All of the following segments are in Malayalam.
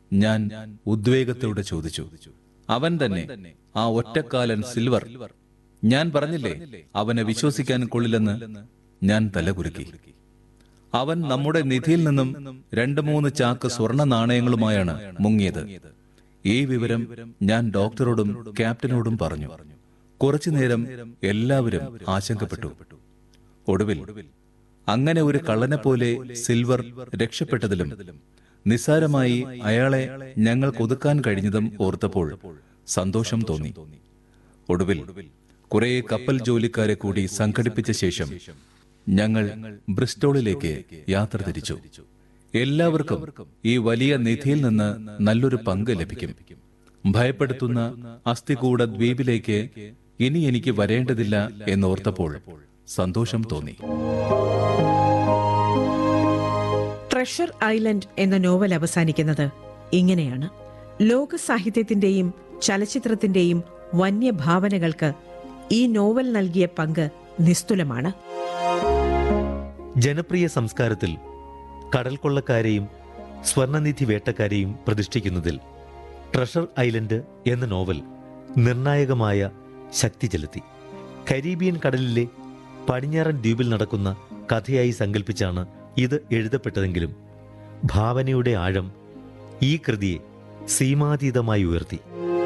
ഞാൻ ഉദ്വേഗത്തോടെ ചോദിച്ചു അവൻ തന്നെ ആ ഒറ്റക്കാലൻ സിൽവർ ഞാൻ പറഞ്ഞില്ലേ അവനെ വിശ്വസിക്കാൻ കൊള്ളില്ലെന്ന് ഞാൻ തലകുലുക്കി അവൻ നമ്മുടെ നിധിയിൽ നിന്നും രണ്ട് മൂന്ന് ചാക്ക് സ്വർണ നാണയങ്ങളുമായാണ് മുങ്ങിയത് ഈ വിവരം ഞാൻ ഡോക്ടറോടും ക്യാപ്റ്റനോടും പറഞ്ഞു കുറച്ചു നേരം എല്ലാവരും ആശങ്കപ്പെട്ടു ഒടുവിൽ അങ്ങനെ ഒരു കള്ളനെ പോലെ സിൽവർ രക്ഷപ്പെട്ടതിലും നിസ്സാരമായി അയാളെ ഞങ്ങൾക്ക് ഒതുക്കാൻ കഴിഞ്ഞതും ഓർത്തപ്പോൾ സന്തോഷം തോന്നി ഒടുവിൽ കുറെ കപ്പൽ ജോലിക്കാരെ കൂടി സംഘടിപ്പിച്ച ശേഷം ഞങ്ങൾ ബ്രിസ്റ്റോളിലേക്ക് യാത്ര തിരിച്ചു എല്ലാവർക്കും ഈ വലിയ നിധിയിൽ നിന്ന് നല്ലൊരു പങ്ക് ലഭിക്കും ഭയപ്പെടുത്തുന്ന അസ്ഥികൂട ദ്വീപിലേക്ക് ഇനി എനിക്ക് വരേണ്ടതില്ല എന്നോർത്തപ്പോൾ സന്തോഷം തോന്നി ട്രഷർ ഐലൻഡ് എന്ന നോവൽ അവസാനിക്കുന്നത് ഇങ്ങനെയാണ് ലോക സാഹിത്യത്തിന്റെയും ചലച്ചിത്രത്തിന്റെയും വന്യഭാവനകൾക്ക് ഈ നോവൽ നൽകിയ പങ്ക് നിസ്തുലമാണ് ജനപ്രിയ സംസ്കാരത്തിൽ കടൽ കൊള്ളക്കാരെയും സ്വർണനിധി വേട്ടക്കാരെയും പ്രതിഷ്ഠിക്കുന്നതിൽ ട്രഷർ ഐലൻഡ് എന്ന നോവൽ നിർണായകമായ ശക്തി ചെലുത്തി കരീബിയൻ കടലിലെ പടിഞ്ഞാറൻ ദ്വീപിൽ നടക്കുന്ന കഥയായി സങ്കല്പിച്ചാണ് ഇത് എഴുതപ്പെട്ടതെങ്കിലും ഭാവനയുടെ ആഴം ഈ കൃതിയെ സീമാതീതമായി ഉയർത്തി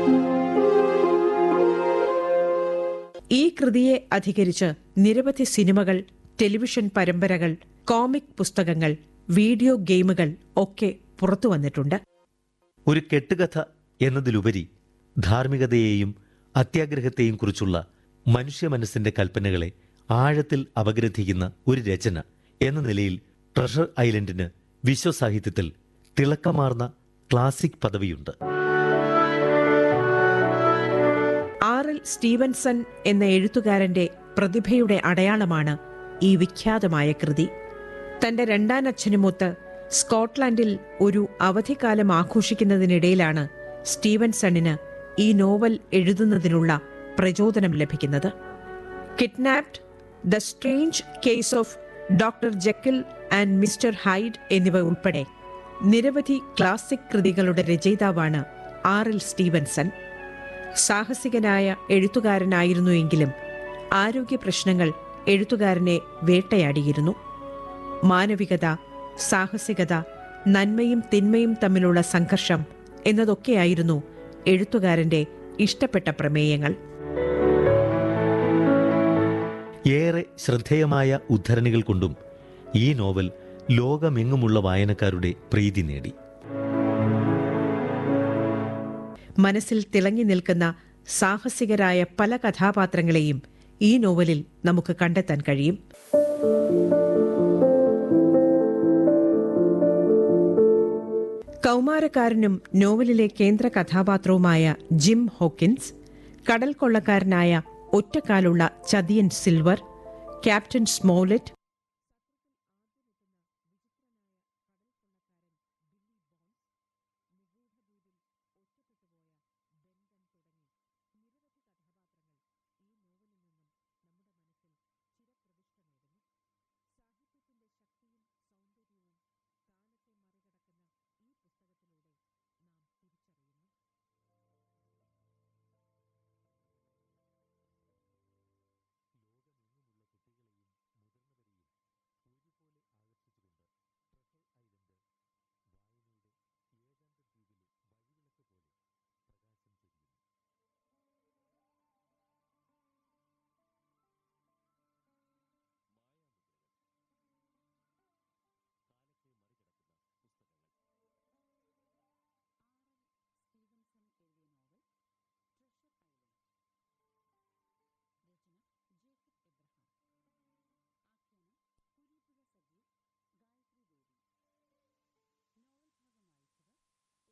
ഈ കൃതിയെ അധികരിച്ച് നിരവധി സിനിമകൾ ടെലിവിഷൻ പരമ്പരകൾ കോമിക് പുസ്തകങ്ങൾ വീഡിയോ ഗെയിമുകൾ ഒക്കെ പുറത്തു വന്നിട്ടുണ്ട് ഒരു കെട്ടുകഥ എന്നതിലുപരി ധാർമ്മികതയെയും അത്യാഗ്രഹത്തെയും കുറിച്ചുള്ള മനുഷ്യ മനസ്സിന്റെ കൽപ്പനകളെ ആഴത്തിൽ അപഗ്രഥിക്കുന്ന ഒരു രചന എന്ന നിലയിൽ ട്രഷർ ഐലൻഡിന് വിശ്വസാഹിത്യത്തിൽ തിളക്കമാർന്ന ക്ലാസിക് പദവിയുണ്ട് ആർ എൽ സ്റ്റീവൻസൺ എന്ന എഴുത്തുകാരന്റെ പ്രതിഭയുടെ അടയാളമാണ് ഈ വിഖ്യാതമായ കൃതി തന്റെ രണ്ടാനച്ഛനുമൊത്ത് സ്കോട്ട്ലാൻഡിൽ ഒരു അവധിക്കാലം ആഘോഷിക്കുന്നതിനിടയിലാണ് സ്റ്റീവൻസണിന് ഈ നോവൽ എഴുതുന്നതിനുള്ള പ്രചോദനം ലഭിക്കുന്നത് kidnapped the strange case of doctor Jekyll and mister Hyde എന്നിവ ഉൾപ്പെടെ നിരവധി ക്ലാസിക് കൃതികളുടെ രചയിതാവാണ് ആർ എൽ സ്റ്റീവൻസൺ സാഹസികനായ എഴുത്തുകാരനായിരുന്നുവെങ്കിലും ആരോഗ്യ പ്രശ്നങ്ങൾ എഴുത്തുകാരനെ വേട്ടയാടിയിരുന്നു മാനവികത സാഹസികത നന്മയും തിന്മയും തമ്മിലുള്ള സംഘർഷം എന്നതൊക്കെയായിരുന്നു എഴുത്തുകാരന്റെ ഇഷ്ടപ്പെട്ട പ്രമേയങ്ങൾ ഏറെ ശ്രദ്ധേയമായ ഉദ്ധരണികൾ കൊണ്ടും ഈ നോവൽ ലോകമെങ്ങുമുള്ള വായനക്കാരുടെ പ്രീതി നേടി മനസ്സിൽ തിളങ്ങി നിൽക്കുന്ന സാഹസികരായ പല കഥാപാത്രങ്ങളെയും ഈ നോവലിൽ നമുക്ക് കണ്ടെത്താൻ കഴിയും കൗമാരക്കാരനും നോവലിലെ കേന്ദ്ര കഥാപാത്രവുമായ ജിം ഹോക്കിൻസ് കടൽ കൊള്ളക്കാരനായ ഒറ്റക്കാലുള്ള ചതിയൻ സിൽവർ ക്യാപ്റ്റൻ സ്മോലറ്റ്